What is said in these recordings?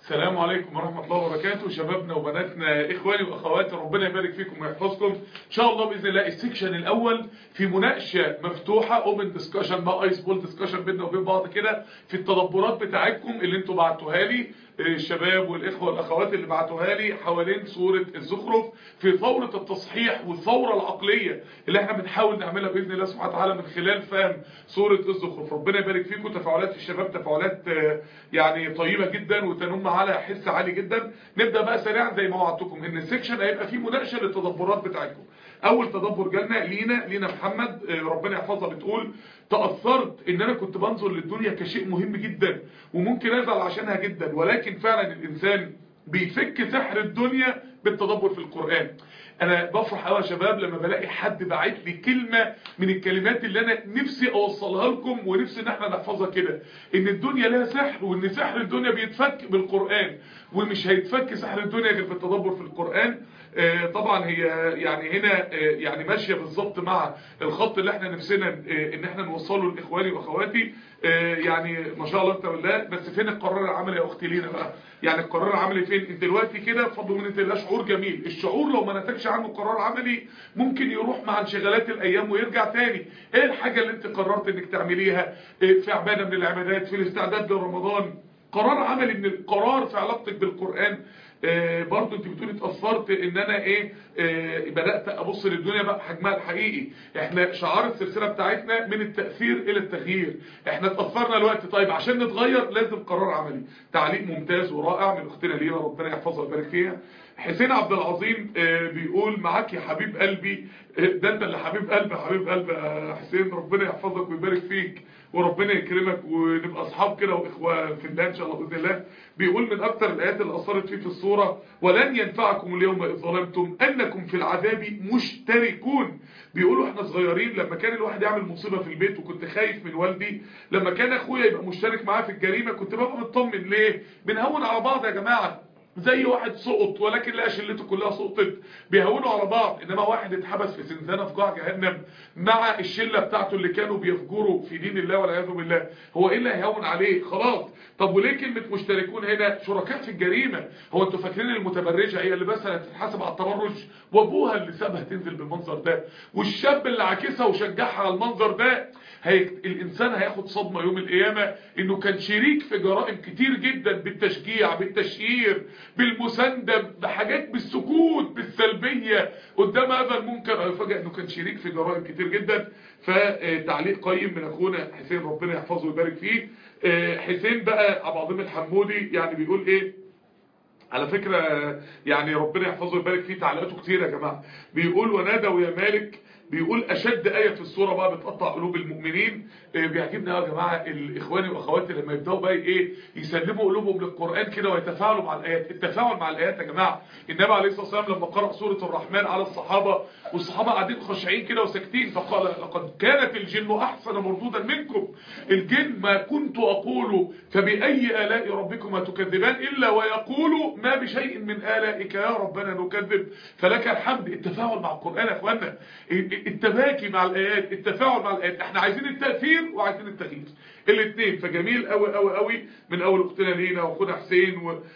السلام عليكم ورحمة الله وبركاته شبابنا وبناتنا إخواني وأخواتي ربنا يبارك فيكم ويحفظكم إن شاء الله بإذن الله السكشن الأول في مناقشة مفتوحة اوبن ديسكشن بقى ايس بول ديسكشن بيننا وبين بعض كده في التدبرات بتاعتكم اللي انتوا بعتوها لي الشباب والإخوة والأخوات اللي بعتوها لي حوالين سورة الزخرف في ثورة التصحيح والثورة العقلية اللي احنا بنحاول نعملها بإذن الله سبحانه وتعالى من خلال فهم سورة الزخرف ربنا يبارك فيكم تفاعلات الشباب تفاعلات يعني طيبة جدا وتنم على حس عالي جدا نبدأ بقى سريعا زي ما وعدتكم ان السكشن هيبقى فيه مناقشة للتدبرات بتاعتكم اول تدبر جالنا لينا لينا محمد ربنا يحفظها بتقول تأثرت ان انا كنت بنظر للدنيا كشيء مهم جدا وممكن ازعل عشانها جدا ولكن فعلا الانسان بيفك سحر الدنيا بالتدبر في القرآن انا بفرح قوي يا شباب لما بلاقي حد باعت لي كلمة من الكلمات اللي انا نفسي اوصلها لكم ونفسي ان احنا نحفظها كده ان الدنيا لها سحر وان سحر الدنيا بيتفك بالقرآن ومش هيتفك سحر الدنيا غير بالتدبر في القرآن آه طبعا هي يعني هنا آه يعني ماشية بالظبط مع الخط اللي احنا نفسنا آه ان احنا نوصله لاخواني واخواتي يعني ما شاء الله بالله بس فين القرار العملي يا اختي لينا بقى يعني القرار العملي فين انت دلوقتي كده بفضل من الله شعور جميل الشعور لو ما نتجش عنه قرار عملي ممكن يروح مع انشغالات الايام ويرجع تاني ايه الحاجة اللي انت قررت انك تعمليها في عبادة من العبادات في الاستعداد لرمضان قرار عملي من القرار في علاقتك بالقرآن آه برضو انت بتقولي اتأثرت ان انا ايه آه بدأت ابص للدنيا بقى بحجمها الحقيقي احنا شعار السلسلة بتاعتنا من التأثير الى التغيير احنا اتأثرنا الوقت طيب عشان نتغير لازم قرار عملي تعليق ممتاز ورائع من اختنا لينا ربنا يحفظها ويبارك فيها حسين عبد العظيم آه بيقول معاك يا حبيب قلبي ده انت اللي حبيب قلبي حبيب قلبي يا حسين ربنا يحفظك ويبارك فيك وربنا يكرمك ونبقى اصحاب كده واخوه في الله ان شاء الله باذن الله بيقول من اكتر الايات اللي اثرت فيه في الصوره ولن ينفعكم اليوم اذ ظلمتم انكم في العذاب مشتركون بيقولوا احنا صغيرين لما كان الواحد يعمل مصيبه في البيت وكنت خايف من والدي لما كان اخويا يبقى مشترك معاه في الجريمه كنت ببقى مطمن ليه بنهون على بعض يا جماعه زي واحد سقط ولكن لقى شلته كلها سقطت بيهونوا على بعض انما واحد اتحبس في زنزانه في قاع جهنم مع الشله بتاعته اللي كانوا بيفجروا في دين الله والعياذ بالله هو ايه اللي هيهون عليه خلاص طب وليه كلمه مشتركون هنا شركاء في الجريمه هو انتوا فاكرين المتبرجه هي اللي بس هتتحاسب على التبرج وابوها اللي سابها تنزل بالمنظر ده والشاب اللي عاكسها وشجعها على المنظر ده هي الانسان هياخد صدمه يوم القيامه انه كان شريك في جرائم كتير جدا بالتشجيع بالتشهير بالمساندة بحاجات بالسكوت بالسلبية قدام هذا المنكر فجأة انه كان شريك في جرائم كتير جدا فتعليق قيم من اخونا حسين ربنا يحفظه ويبارك فيه حسين بقى ابو عظيم الحمودي يعني بيقول ايه على فكرة يعني ربنا يحفظه ويبارك فيه تعليقاته كتير يا جماعة بيقول ونادوا يا مالك بيقول اشد آية في السورة بقى بتقطع قلوب المؤمنين بيعجبنا يا جماعة الاخواني واخواتي لما يبداوا بقى ايه يسلموا قلوبهم للقرآن كده ويتفاعلوا مع الايات التفاعل مع الايات يا جماعة النبي عليه الصلاة والسلام لما قرأ سورة الرحمن على الصحابة والصحابة قاعدين خاشعين كده وساكتين فقال لقد كانت الجن احسن مردودا منكم الجن ما كنت اقول فبأي آلاء ربكما تكذبان الا ويقول ما بشيء من آلائك يا ربنا نكذب فلك الحمد التفاعل مع القرآن يا اخوانا التباكي مع الايات التفاعل مع الايات احنا عايزين التأثير وعايزين التغيير الاثنين فجميل قوي قوي قوي من اول اختنا لينا واخونا حسين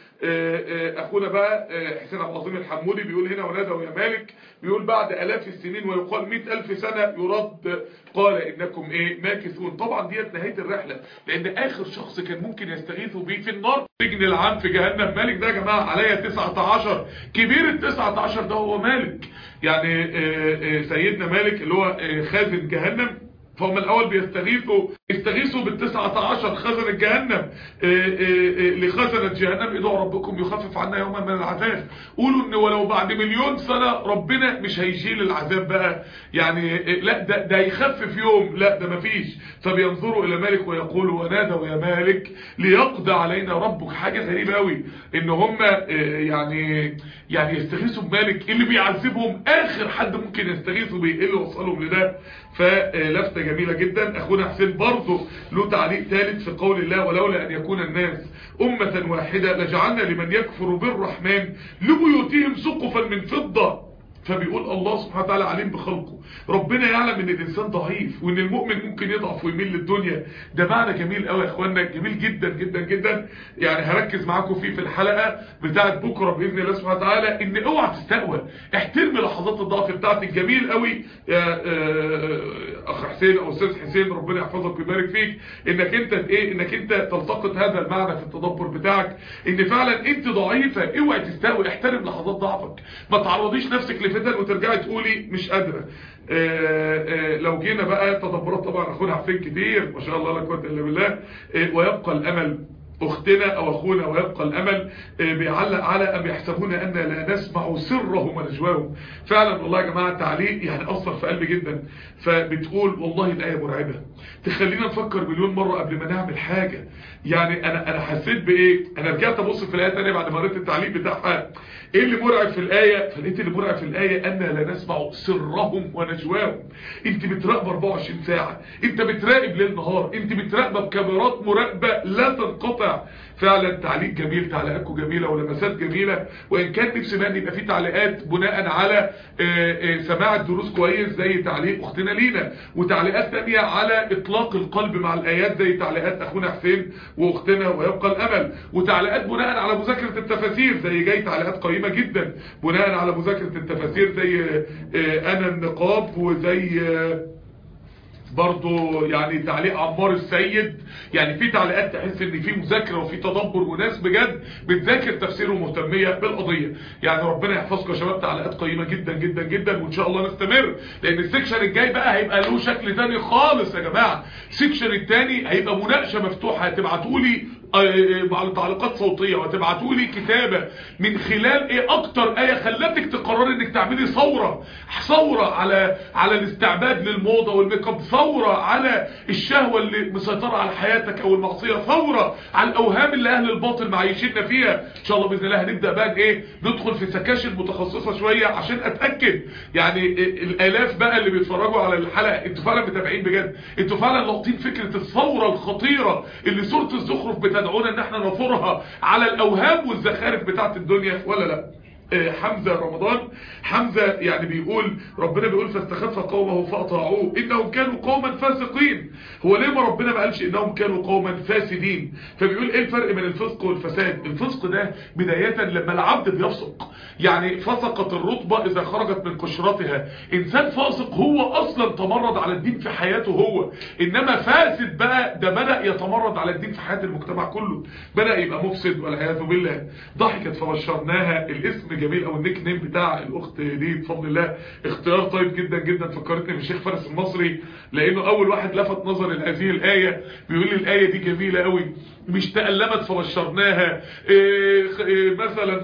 واخونا بقى حسين عبد العظيم الحمودي بيقول هنا ونادوا يا مالك بيقول بعد الاف السنين ويقال مئة الف سنة يرد قال انكم ايه ماكثون طبعا ديت نهاية الرحلة لان اخر شخص كان ممكن يستغيثوا بيه في النار سجن العام في جهنم مالك ده يا جماعة عليا 19 كبير ال 19 ده هو مالك يعني سيدنا مالك اللي هو خازن جهنم فهم الأول بيستغيثوا يستغيثوا بالتسعة عشر خزنة جهنم لخزنة جهنم ادعوا ربكم يخفف عنا يوما من العذاب قولوا ان ولو بعد مليون سنة ربنا مش هيشيل العذاب بقى يعني لا ده, ده يخفف يوم لا ده مفيش فبينظروا الى مالك ويقولوا ونادوا يا مالك ليقضى علينا ربك حاجة غريبة قوي ان هم يعني يعني يستغيثوا بمالك اللي بيعذبهم اخر حد ممكن يستغيثوا بيه اللي وصلهم لده فلفتة جميلة جدا اخونا حسين برضه له تعليق ثالث في قول الله ولولا ان يكون الناس امة واحدة لجعلنا لمن يكفر بالرحمن لبيوتهم سقفا من فضة فبيقول الله سبحانه وتعالى عليم بخلقه ربنا يعلم ان الانسان ضعيف وان المؤمن ممكن يضعف ويميل للدنيا ده معنى جميل قوي يا اخوانا جميل جدا جدا جدا يعني هركز معاكم فيه في الحلقة بتاعت بكرة باذن الله سبحانه وتعالى ان اوعى تستقوى احترم لحظات الضعف بتاعتك جميل قوي يا اخ حسين او استاذ حسين ربنا يحفظك ويبارك فيك انك انت ايه انك انت تلتقط هذا المعنى في التدبر بتاعك ان فعلا انت ضعيفة اوعى تستقوى احترم لحظات ضعفك ما تعرضيش نفسك لفتن وترجعي تقولي مش قادرة آآ آآ لو جينا بقى تدبرات طبعا اخونا حسين كتير ما شاء الله لا قوه الا بالله ويبقى الامل اختنا او اخونا ويبقى الامل بيعلق على ام يحسبون ان لا نسمع سرهم ونجواهم فعلا والله يا جماعه تعليق يعني اثر في قلبي جدا فبتقول والله الايه مرعبه تخلينا نفكر مليون مره قبل ما نعمل حاجه يعني انا انا حسيت بايه انا رجعت ابص في الايه ثانيه بعد ما قريت التعليق بتاعها ايه اللي مرعب في الايه فلقيت اللي مرعب في الايه ان لا نسمع سرهم ونجواهم انت بتراقب 24 ساعه انت بتراقب ليل نهار انت بتراقبه بكاميرات مراقبه لا تنقطع فعلا تعليق جميل تعليقاتكم جميله ولمسات جميله وان كان نفسي مان يبقى في تعليقات بناء على آآ آآ سماع الدروس كويس زي تعليق اختنا لينا وتعليقات ثانيه على اطلاق القلب مع الايات زي تعليقات اخونا حسين واختنا ويبقى الامل وتعليقات بناء على مذاكره التفاسير زي جاي تعليقات قيمه جدا بناء على مذاكره التفاسير زي انا النقاب وزي برضو يعني تعليق عمار السيد يعني في تعليقات تحس ان في مذاكره وفي تدبر وناس بجد بتذاكر تفسير ومهتميه بالقضيه يعني ربنا يحفظكم يا شباب تعليقات قيمه جدا جدا جدا وان شاء الله نستمر لان السكشن الجاي بقى هيبقى له شكل تاني خالص يا جماعه السكشن التاني هيبقى مناقشه مفتوحه هتبعتوا لي على تعليقات صوتيه وتبعتوا لي كتابه من خلال ايه اكتر ايه خلتك تقرري انك تعملي ثوره ثوره على على الاستعباد للموضه والميك اب ثوره على الشهوه اللي مسيطره على حياتك او المعصيه ثوره على الاوهام اللي اهل الباطل معيشيننا فيها ان شاء الله باذن الله هنبدا بقى ايه ندخل في سكاشن متخصصه شويه عشان اتاكد يعني الالاف بقى اللي بيتفرجوا على الحلقه انتوا فعلا متابعين بجد انتوا فعلا لاقطين فكره الثوره الخطيره اللي سوره الزخرف بتدعونا ان احنا نفرها على الاوهام والزخارف بتاعت الدنيا ولا لا حمزة رمضان حمزة يعني بيقول ربنا بيقول فاستخف قومه فأطاعوه إنهم كانوا قوما فاسقين هو ليه ما ربنا ما قالش إنهم كانوا قوما فاسدين فبيقول إيه الفرق بين الفسق والفساد الفسق ده بداية لما العبد بيفسق يعني فسقت الرطبة إذا خرجت من قشرتها إنسان فاسق هو أصلا تمرد على الدين في حياته هو إنما فاسد بقى ده بدأ يتمرد على الدين في حياة المجتمع كله بدأ يبقى مفسد والعياذ بالله ضحكت فبشرناها الاسم جميل او النيك نيم بتاع الاخت دي بفضل الله اختيار طيب جدا جدا فكرتني بالشيخ فارس المصري لانه اول واحد لفت نظري لهذه الايه بيقول لي الايه دي جميله قوي مش تألمت فبشرناها إيه إيه مثلا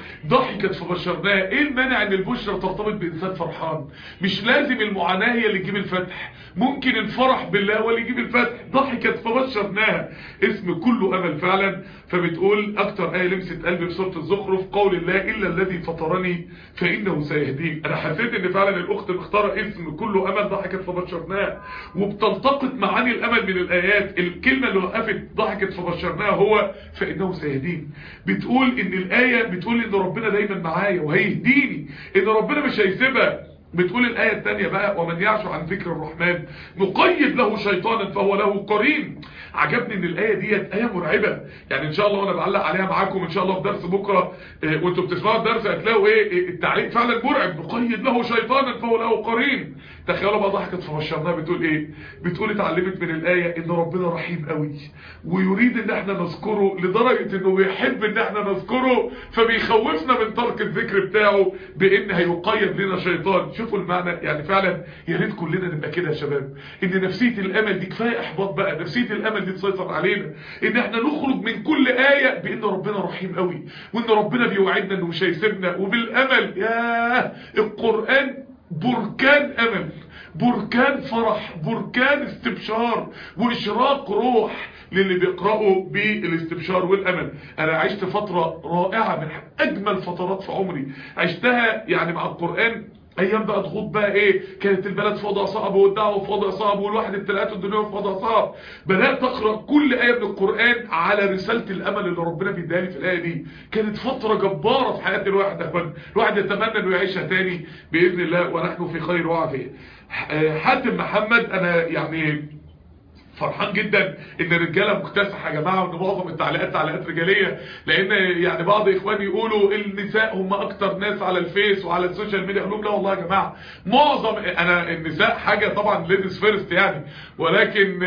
ضحكت فبشرناها ايه المانع ان البشرى ترتبط بانسان فرحان مش لازم المعاناة هي اللي تجيب الفتح ممكن الفرح بالله هو اللي يجيب الفتح ضحكت فبشرناها اسم كله امل فعلا فبتقول اكتر ايه لمست قلبي في سوره الزخرف قول الله الا الذي فطرني فانه سيهدين انا حسيت ان فعلا الاخت مختاره اسم كله امل ضحكت فبشرناها وبتلتقط معاني الامل من الايات الكلمه اللي وقفت ضحكت فبشرناها هو فانه سيهدين بتقول ان الايه بتقول ان ربنا دايما معايا وهيهديني ان ربنا مش هيسيبها بتقول الآية الثانية بقى ومن يعش عن ذكر الرحمن نقيد له شيطانا فهو له قرين عجبني ان الآية ديت آية مرعبة يعني ان شاء الله وانا بعلق عليها معاكم ان شاء الله في درس بكرة اه وانتم بتسمعوا الدرس هتلاقوا ايه التعليق فعلا مرعب نقيد له شيطانا فهو له قرين تخيلوا بقى ضحكت فبشرناها بتقول ايه بتقول اتعلمت من الآية ان ربنا رحيم قوي ويريد ان احنا نذكره لدرجة انه بيحب ان احنا نذكره فبيخوفنا من ترك الذكر بتاعه بان هيقيد لنا شيطان شوفوا المعنى يعني فعلا يا ريت كلنا نبقى كده يا شباب ان نفسيه الامل دي كفايه احباط بقى نفسيه الامل دي تسيطر علينا ان احنا نخرج من كل ايه بان ربنا رحيم قوي وان ربنا بيوعدنا انه مش هيسيبنا وبالامل ياه القران بركان امل بركان فرح بركان استبشار واشراق روح للي بيقرأوا بالاستبشار والأمل أنا عشت فترة رائعة من أجمل فترات في عمري عشتها يعني مع القرآن ايام بقى ضغوط بقى ايه كانت البلد في وضع صعب والدعوه في وضع صعب والواحد ابتلاءاته الدنيا في وضع صعب بدات اقرا كل ايه من القران على رساله الامل اللي ربنا بيديها لي في الايه دي كانت فتره جباره في حياه الواحد يا اخوان الواحد يتمنى انه يعيشها تاني باذن الله ونحن في خير وعافيه حاتم محمد انا يعني فرحان جدا ان الرجاله مكتسحه يا جماعه وان معظم التعليقات تعليقات رجاليه لان يعني بعض اخواني يقولوا النساء هم اكتر ناس على الفيس وعلى السوشيال ميديا اقول لهم لا والله يا جماعه معظم انا النساء حاجه طبعا ليديز فيرست يعني ولكن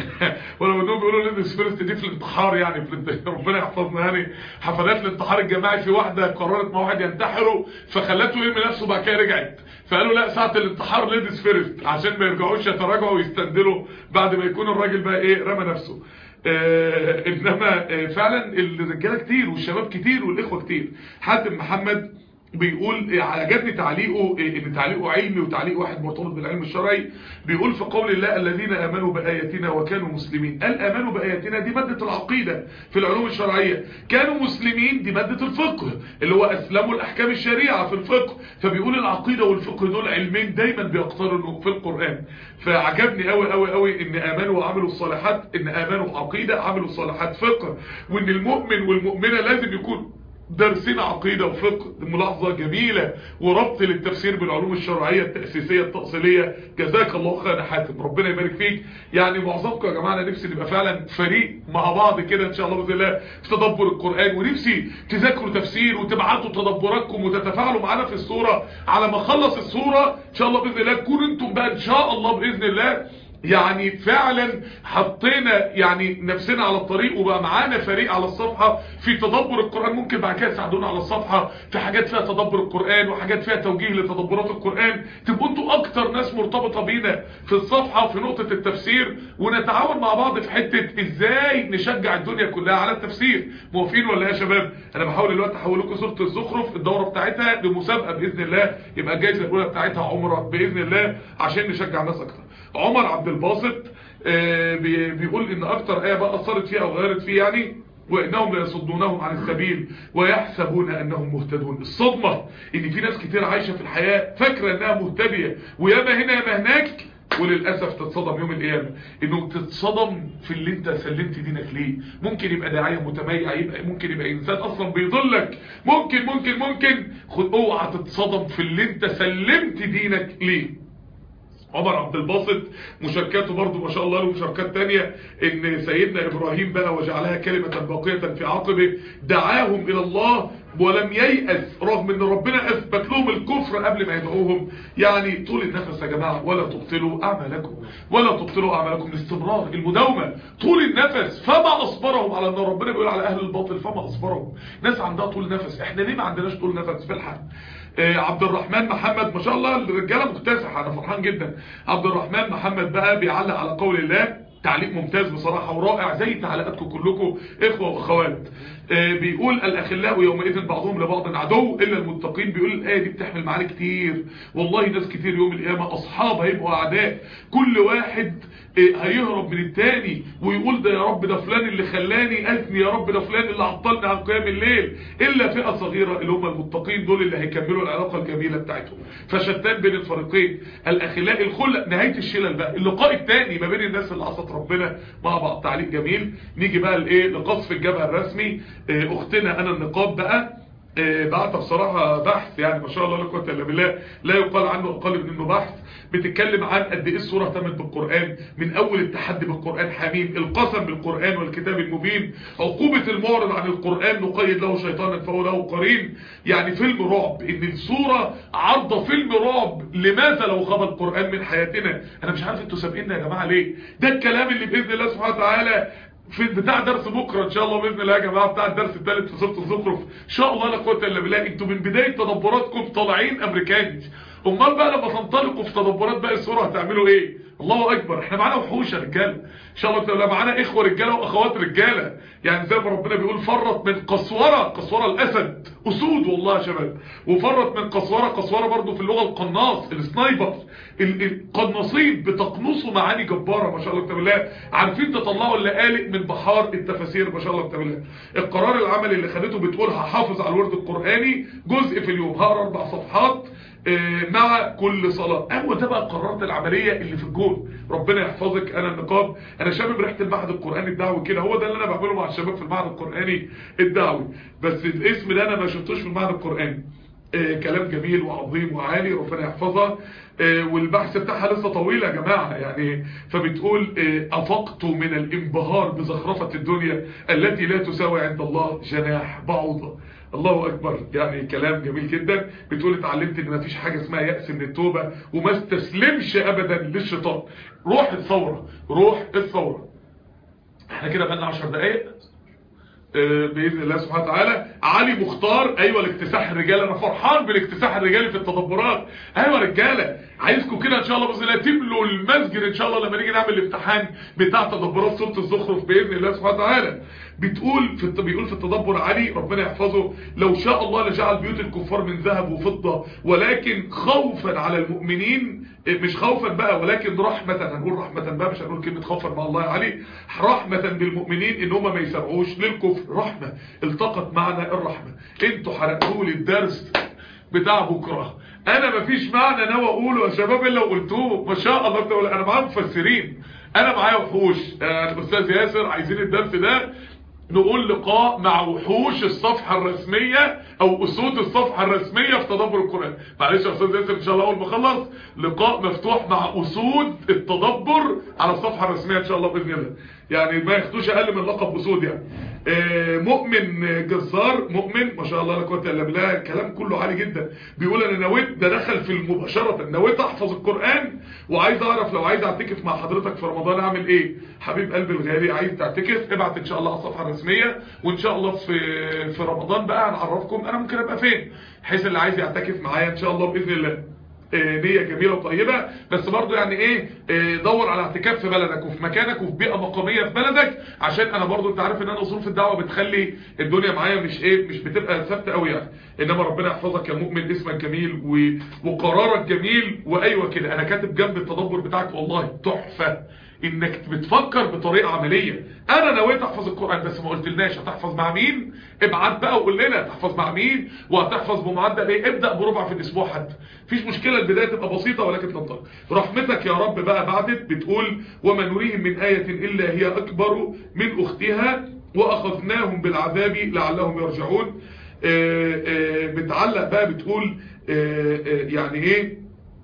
ولو انهم بيقولوا ليديز فيرست دي في الانتحار يعني في ربنا يحفظنا يعني حفلات الانتحار الجماعي في واحده قررت مع واحد ينتحره فخلته يرمي نفسه بعد كده رجعت فقالوا لا ساعه الانتحار ليديز فيرست عشان ما يرجعوش يتراجعوا ويستندلوا بعد ما يكون الراجل بقى ايه رمى نفسه آه انما آه فعلا الرجاله كتير والشباب كتير والاخوه كتير حاتم محمد بيقول عجبني تعليقه ان تعليقه علمي وتعليق واحد مرتبط بالعلم الشرعي بيقول في قول الله الذين امنوا باياتنا وكانوا مسلمين قال امنوا باياتنا دي ماده العقيده في العلوم الشرعيه كانوا مسلمين دي ماده الفقه اللي هو اسلموا الاحكام الشريعه في الفقه فبيقول العقيده والفقه دول علمين دايما بيقترنوا في القران فعجبني قوي قوي قوي ان امنوا وعملوا الصالحات ان امنوا عقيده عملوا الصالحات فقه وان المؤمن والمؤمنه لازم يكون درسين عقيدة وفقه ملاحظة جميلة وربط للتفسير بالعلوم الشرعية التأسيسية التأصيلية جزاك الله خير حاتم ربنا يبارك فيك يعني معظمكم يا جماعة أنا نفسي نبقى فعلا فريق مع بعض كده إن شاء الله بإذن الله في تدبر القرآن ونفسي تذاكروا تفسير وتبعتوا تدبراتكم وتتفاعلوا معانا في الصورة على ما اخلص الصورة إن شاء الله بإذن الله تكونوا أنتم بقى إن شاء الله بإذن الله يعني فعلا حطينا يعني نفسنا على الطريق وبقى معانا فريق على الصفحة في تدبر القرآن ممكن بعد كده تساعدونا على الصفحة في حاجات فيها تدبر القرآن وحاجات فيها توجيه لتدبرات القرآن تبقوا انتوا اكتر ناس مرتبطة بينا في الصفحة في نقطة التفسير ونتعاون مع بعض في حتة ازاي نشجع الدنيا كلها على التفسير موافقين ولا يا شباب انا بحاول الوقت احول لكم صورة الزخرف الدورة بتاعتها لمسابقة باذن الله يبقى الجائزة الاولى بتاعتها عمرة باذن الله عشان نشجع الناس اكتر عمر عبد الباسط بيقول ان اكتر ايه بقى اثرت فيها او غيرت فيه يعني وانهم لا يصدونهم عن السبيل ويحسبون انهم مهتدون الصدمة ان في ناس كتير عايشة في الحياة فاكرة انها مهتدية وياما هنا ياما هناك وللأسف تتصدم يوم القيامة انه تتصدم في اللي انت سلمت دينك ليه ممكن يبقى داعية متميع يبقى ممكن يبقى انسان اصلا بيضلك ممكن ممكن ممكن خد اوعى تتصدم في اللي انت سلمت دينك ليه عمر عبد الباسط مشاركاته برضو ما شاء الله له مشاركات تانية ان سيدنا ابراهيم بقى وجعلها كلمة باقية في عقبه دعاهم الى الله ولم ييأس رغم ان ربنا اثبت لهم الكفر قبل ما يدعوهم يعني طول النفس يا جماعة ولا تبطلوا اعمالكم ولا تبطلوا اعمالكم الاستمرار المداومة طول النفس فما اصبرهم على ان ربنا بيقول على اهل الباطل فما اصبرهم ناس عندها طول نفس احنا ليه ما عندناش طول نفس في الحق عبد الرحمن محمد ما شاء الله الرجاله مكتسحه انا فرحان جدا عبد الرحمن محمد بقى بيعلق على قول الله تعليق ممتاز بصراحة ورائع زي تعليقاتكم كلكم اخوة واخوات بيقول الاخلاء يومئذ بعضهم لبعض عدو الا المتقين بيقول الايه دي بتحمل معاني كتير والله ناس كتير يوم القيامه اصحاب هيبقوا اعداء كل واحد هيهرب من التاني ويقول ده يا رب ده فلان اللي خلاني اثني يا رب ده فلان اللي عطلني عن قيام الليل الا فئه صغيره اللي هم المتقين دول اللي هيكملوا العلاقه الجميله بتاعتهم فشتان بين الفريقين الاخلاء الخلق نهايه الشلل بقى اللقاء الثاني ما بين الناس اللي عصت ربنا مع بعض تعليق جميل نيجي بقى لايه لقصف الجبهه الرسمي اختنا انا النقاب بقى بعت بصراحة بحث يعني ما شاء الله لا قوه الا بالله لا يقال عنه اقل من انه بحث بتتكلم عن قد ايه السوره تمت بالقران من اول التحدي بالقران حميم القسم بالقران والكتاب المبين عقوبه المعرض عن القران نقيد له شيطانا فهو له قرين يعني فيلم رعب ان السوره عارضه فيلم رعب لماذا لو غاب القران من حياتنا انا مش عارف انتوا سابقيننا يا جماعه ليه ده الكلام اللي باذن الله سبحانه وتعالى في بتاع درس بكره ان شاء الله باذن الله يا جماعه بتاع الدرس الثالث في سوره الزخرف ان شاء الله لا قوه الا بالله انتوا من بدايه تدبراتكم طالعين امريكاني امال بقى لما تنطلقوا في تدبرات باقي السوره هتعملوا ايه الله اكبر احنا معانا وحوش يا رجاله ان شاء الله تعالى معانا اخوه رجاله واخوات رجاله يعني زي ما ربنا بيقول فرت من قسوره قسوره الاسد اسود والله يا شباب وفرت من قسوره قسوره برضو في اللغه القناص السنايبر القناصين بتقنصوا معاني جباره ما شاء الله بالله عارفين تطلعوا اللقالق من بحار التفاسير ما شاء الله بالله القرار العملي اللي خدته بتقول هحافظ على الورد القراني جزء في اليوم هقرا اربع صفحات آه، مع كل صلاة هو ده بقى قرارات العملية اللي في الجون ربنا يحفظك انا النقاب انا شامم ريحة المعهد القرآني الدعوي كده هو ده اللي انا بعمله مع الشباب في المعهد القرآني الدعوي بس الاسم ده انا ما شفتوش في المعهد القرآني آه كلام جميل وعظيم وعالي ربنا يحفظها آه والبحث بتاعها لسه طويل يا جماعة يعني فبتقول آه أفقت من الانبهار بزخرفة الدنيا التي لا تساوي عند الله جناح بعوضة الله أكبر يعني كلام جميل جدا بتقول اتعلمت ان مفيش حاجة اسمها يأس من التوبة وما استسلمش أبدا للشيطان روح الثورة روح الثورة احنا كده بقالنا 10 دقايق باذن الله سبحانه وتعالى علي مختار ايوه الاكتساح الرجالي انا فرحان بالاكتساح الرجالي في التدبرات ايوه رجاله عايزكم كده ان شاء الله باذن الله تملوا المسجد ان شاء الله لما نيجي نعمل الامتحان بتاع تدبرات سوره الزخرف باذن الله سبحانه وتعالى بتقول في الت- بيقول في التدبر علي ربنا يحفظه لو شاء الله لجعل بيوت الكفار من ذهب وفضه ولكن خوفا على المؤمنين مش خوفا بقى ولكن رحمة هنقول رحمة بقى مش هنقول كلمة خوفا مع الله علي رحمة بالمؤمنين ان هم ما يسرعوش للكفر رحمة التقط معنا الرحمة انتوا حرقتوا لي الدرس بتاع بكرة انا مفيش معنى ناوي اقوله يا شباب الا وقلتوه ما شاء الله بتقول انا معايا مفسرين انا معايا وحوش آه، الاستاذ ياسر عايزين الدرس ده نقول لقاء مع وحوش الصفحة الرسمية او اسود الصفحة الرسمية في تدبر القرآن معلش يا استاذ ياسر ان شاء الله اول ما اخلص لقاء مفتوح مع اسود التدبر على الصفحة الرسمية ان شاء الله باذن الله يعني ما ياخدوش اقل من لقب اسود يعني آه، مؤمن جزار مؤمن ما شاء الله لا قوه الا بالله الكلام كله عالي جدا بيقول انا نويت ده دخل في المباشره نويت احفظ القران وعايز اعرف لو عايز اعتكف مع حضرتك في رمضان اعمل ايه حبيب قلبي الغالي عايز تعتكف ابعت ان شاء الله على الصفحه الرسميه وان شاء الله في في رمضان بقى هنعرفكم انا ممكن ابقى فين بحيث اللي عايز يعتكف معايا ان شاء الله باذن الله آه، نية جميلة وطيبة بس برضو يعني ايه آه، دور على اعتكاف في بلدك وفي مكانك وفي بيئة مقامية في بلدك عشان انا برضو انت عارف ان انا ظروف الدعوة بتخلي الدنيا معايا مش ايه مش بتبقى ثابتة قوي يعني انما ربنا يحفظك يا مؤمن اسمك جميل و- وقرارك جميل وايوه كده انا كاتب جنب التدبر بتاعك والله تحفة انك بتفكر بطريقة عملية انا نويت احفظ القرآن بس ما قلتلناش هتحفظ مع مين ابعت بقى وقول لنا هتحفظ مع مين وهتحفظ بمعدل ايه ابدأ بربع في الاسبوع حتى مفيش مشكلة البداية تبقى بسيطة ولكن تنطلق رحمتك يا رب بقى بعدت بتقول وما نريهم من آية إلا هي أكبر من أختها وأخذناهم بالعذاب لعلهم يرجعون آه، آه، بتعلق بقى بتقول آه، آه، يعني ايه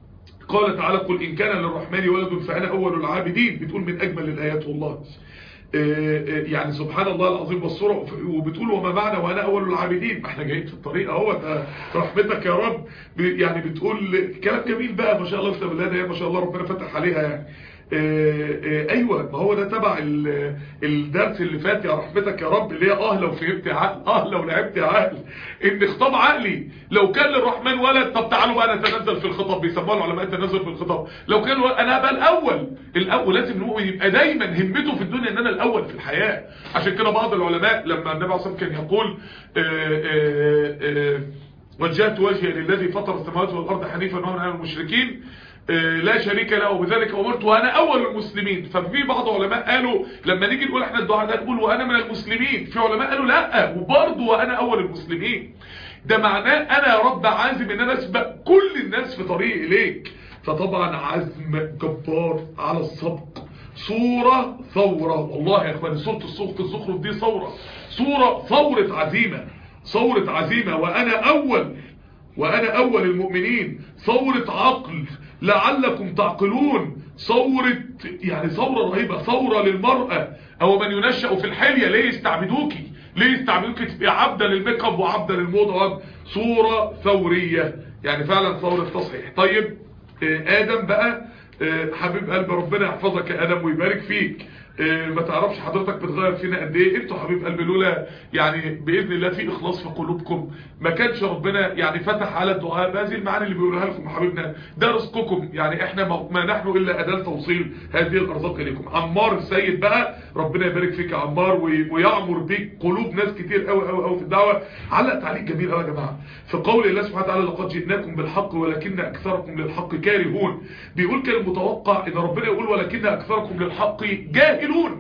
قال تعالى قل إن كان للرحمن ولد فأنا أول العابدين بتقول من أجمل الآيات والله آه، آه، يعني سبحان الله العظيم والصورة وبتقول وما معنى وأنا أول العابدين ما احنا جايين في الطريق اهو رحمتك يا رب ب- يعني بتقول كلام جميل بقى ما شاء الله في الله ده ما شاء الله ربنا فتح عليها يعني آه، آه، ايوه ما هو ده تبع ال- الدرس اللي فات يا رحمتك يا رب اللي هي اه لو فهمت عقل اه لو لعبت عقل ان خطاب عقلي لو كان للرحمن ولد طب تعالوا بقى نتنزل في الخطاب بيسموها العلماء التنزل في الخطاب لو كان ولد انا ابقى الاول الاول لازم المؤمن يبقى دايما همته في الدنيا ان انا الاول في الحياه عشان كده بعض العلماء لما النبي عليه الصلاه والسلام كان يقول آه، آه، آه، وجهت وجهي للذي فطر السماوات والارض حنيفا وما انا من المشركين آه، لا شريك له وبذلك امرت وانا اول المسلمين ففي بعض علماء قالوا لما نيجي نقول احنا الدعاء ده نقول وانا من المسلمين في علماء قالوا لا وبرضه وانا اول المسلمين ده معناه انا يا رب عازم ان انا اسبق كل الناس في طريق اليك فطبعا عزم جبار على السبق صورة ثورة والله يا اخواني صورة الصوت الزخرف دي ثورة صورة ثورة عزيمة ثورة عزيمة وانا اول وأنا أول المؤمنين ثورة عقل لعلكم تعقلون ثورة يعني ثورة رهيبة ثورة للمرأة أو من ينشأ في الحلية ليه يستعبدوكي ليه يستعبدوكي تبقى عبدة للميك اب وعبدة للموضة وعبدة صورة ثورية يعني فعلا ثورة تصحيح طيب آه، آدم بقى آه، حبيب قلب ربنا يحفظك يا آدم ويبارك فيك آه، ما تعرفش حضرتك بتغير فينا قد ايه انتوا حبيب قلبي لولا يعني باذن الله في اخلاص في قلوبكم ما كانش ربنا يعني فتح على الدعاء بهذه المعاني اللي بيقولها لكم حبيبنا ده رزقكم يعني احنا ما ما نحن الا اداه توصيل هذه الارزاق اليكم عمار السيد بقى ربنا يبارك فيك يا عمار وي- ويعمر بيك قلوب ناس كتير قوي قوي قوي في الدعوه علق تعليق جميل قوي يا جماعه في قول الله سبحانه وتعالى لقد جئناكم بالحق ولكن اكثركم للحق كارهون بيقول كان متوقع ان ربنا يقول ولكن اكثركم للحق جاهلون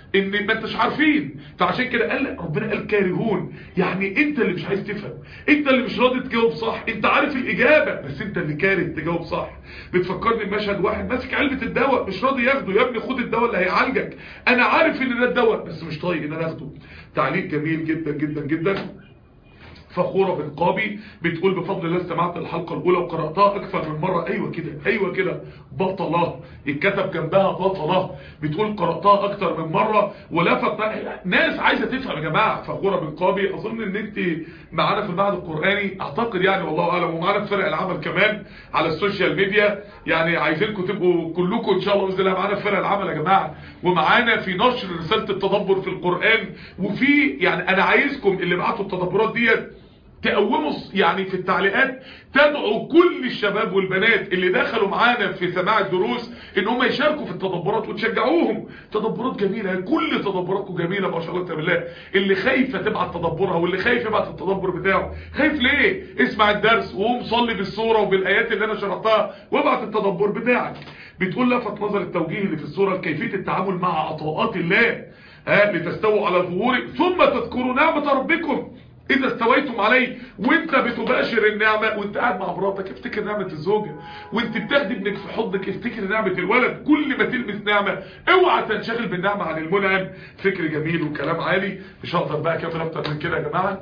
ان ما انتش عارفين فعشان كده قال ربنا قال كارهون يعني انت اللي مش عايز تفهم انت اللي مش راضي تجاوب صح انت عارف الاجابه بس انت اللي كاره تجاوب صح بتفكرني بمشهد واحد ماسك علبه الدواء مش راضي ياخده يا ابني خد الدواء اللي هيعالجك انا عارف ان ده الدواء بس مش طايق ان انا اخده تعليق جميل جدا جدا جدا فخورة بن قابي بتقول بفضل الله استمعت الحلقة الأولى وقرأتها أكثر من مرة أيوة كده أيوة كده بطلة اتكتب جنبها بطلة بتقول قرأتها أكثر من مرة ولفت ناس عايزة تفهم يا جماعة فخورة بن قابي أظن إن أنت معانا في المعهد القرآني أعتقد يعني والله أعلم ومعانا في فرق العمل كمان على السوشيال ميديا يعني عايزينكم تبقوا كلكم إن شاء الله بإذن الله معانا في فرق العمل يا جماعة ومعانا في نشر رسالة التدبر في القرآن وفي يعني أنا عايزكم اللي بعتوا التدبرات ديت تقوموا يعني في التعليقات تدعوا كل الشباب والبنات اللي دخلوا معانا في سماع الدروس ان هم يشاركوا في التدبرات وتشجعوهم تدبرات جميلة كل تدبراتكم جميلة ما شاء الله بالله اللي خايفة تبعت تدبرها واللي خايف يبعت التدبر بتاعه خايف ليه اسمع الدرس وقوم صلي بالصورة وبالآيات اللي انا شرحتها وابعت التدبر بتاعك بتقول لفت نظر التوجيه اللي في الصورة كيفية التعامل مع عطاءات الله ها لتستووا على ظهوره ثم تذكروا نعمة ربكم اذا استويتم عليه وانت بتباشر النعمة وانت قاعد مع مراتك افتكر نعمة الزوجة وانت بتاخدي ابنك في حضنك افتكر نعمة الولد كل ما تلمس نعمة اوعى تنشغل بالنعمة عن المنعم فكر جميل وكلام عالي مش هقدر بقى اكمل اكتر من كده يا جماعة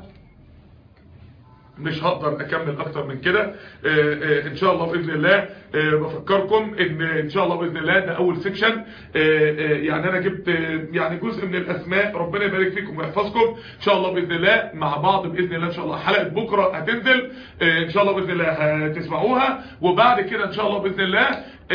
مش هقدر اكمل اكتر من كده ان شاء الله باذن الله بفكركم ان ان شاء الله باذن الله ده اول سيكشن يعني انا جبت يعني جزء من الاسماء ربنا يبارك فيكم ويحفظكم ان شاء الله باذن الله مع بعض باذن الله ان شاء الله حلقه بكره هتنزل ان شاء الله باذن الله هتسمعوها وبعد كده ان شاء الله باذن الله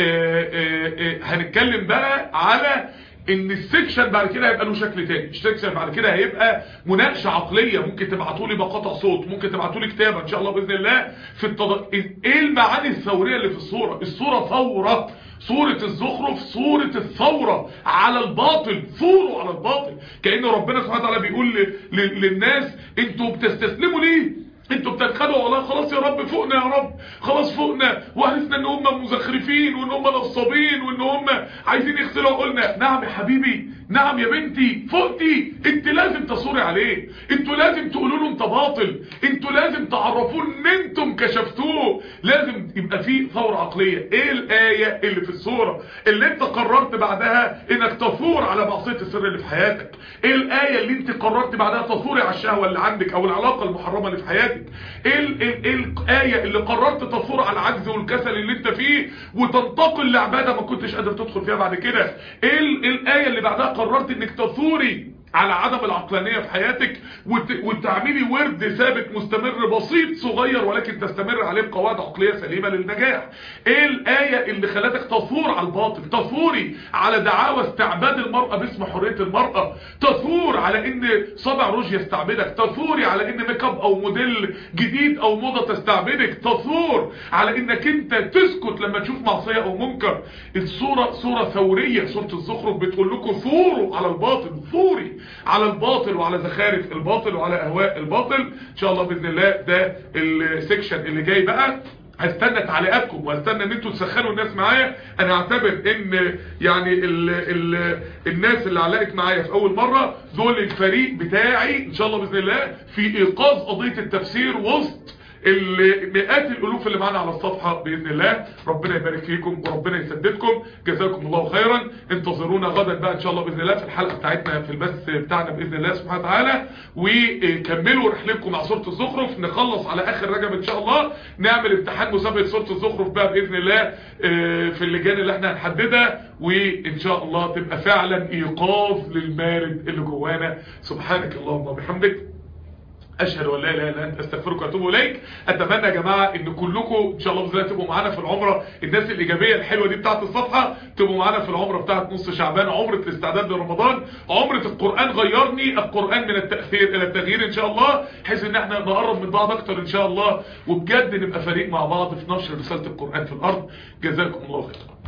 هنتكلم بقى على ان السكشن بعد كده هيبقى له شكل تاني السكشن بعد كده هيبقى مناقشه عقليه ممكن تبعتوا لي مقاطع صوت ممكن تبعتوا لي كتابه ان شاء الله باذن الله في التض... ايه المعاني الثوريه اللي في الصوره الصوره ثوره صورة الزخرف صورة الثورة على الباطل ثوروا على الباطل كأن ربنا سبحانه وتعالى بيقول ل... ل... للناس انتوا بتستسلموا ليه انتوا بتتخدوا والله خلاص يا رب فوقنا يا رب خلاص فوقنا وعرفنا ان هم مزخرفين وان هم نصابين وان هم عايزين يغسلوا عقولنا نعم يا حبيبي نعم يا بنتي فوقتي انت لازم تصوري عليه انتوا لازم تقولوا له انت باطل انتوا لازم تعرفوه ان انتم كشفتوه لازم يبقى في ثوره عقليه ايه الايه اللي في الصوره اللي انت قررت بعدها انك تثور على معصيه السر اللي في حياتك ايه الايه اللي انت قررت بعدها تثوري على الشهوه اللي عندك او العلاقه المحرمه اللي في حياتك ايه ايه الايه اللي قررت تثور على العجز والكسل اللي انت فيه وتنتقل لعباده ما كنتش قادر تدخل فيها بعد كده ايه الايه اللي بعدها قررت انك تثوري على عدم العقلانية في حياتك وت... وتعملي ورد ثابت مستمر بسيط صغير ولكن تستمر عليه بقواعد عقلية سليمة للنجاح ايه الآية اللي خلتك تثور على الباطل تثوري على دعاوى استعباد المرأة باسم حرية المرأة تثور على ان صبع روج يستعبدك تثوري على ان ميك اب او موديل جديد او موضة تستعبدك تثور على انك انت تسكت لما تشوف معصية او منكر الصورة صورة ثورية صورة الزخرف بتقول لكم ثوروا على الباطل ثوري على الباطل وعلى زخارف الباطل وعلى اهواء الباطل ان شاء الله باذن الله ده السكشن اللي جاي بقى هستنى تعليقاتكم وهستنى ان انتوا تسخنوا الناس معايا انا اعتبر ان يعني ال ال الناس اللي علقت معايا في اول مرة دول الفريق بتاعي ان شاء الله باذن الله في ايقاظ قضية التفسير وسط مئات الالوف اللي معانا على الصفحة باذن الله ربنا يبارك فيكم وربنا يسددكم جزاكم الله خيرا انتظرونا غدا بقى ان شاء الله باذن الله في الحلقة بتاعتنا في البث بتاعنا باذن الله سبحانه وتعالى وكملوا رحلتكم مع سورة الزخرف نخلص على اخر رجب ان شاء الله نعمل امتحان مسابقة سورة الزخرف بقى باذن الله في اللجان اللي احنا هنحددها وان شاء الله تبقى فعلا ايقاظ للمارد اللي جوانا سبحانك اللهم وبحمدك اشهد ان لا اله الا انت استغفرك واتوب اليك اتمنى يا جماعه ان كلكم ان شاء الله باذن الله تبقوا معانا في العمره الناس الايجابيه الحلوه دي بتاعه الصفحه تبقوا معانا في العمره بتاعه نص شعبان عمره الاستعداد لرمضان عمره القران غيرني القران من التاثير الى التغيير ان شاء الله بحيث ان احنا نقرب من بعض اكتر ان شاء الله وبجد نبقى فريق مع بعض في نشر رساله القران في الارض جزاكم الله خيرا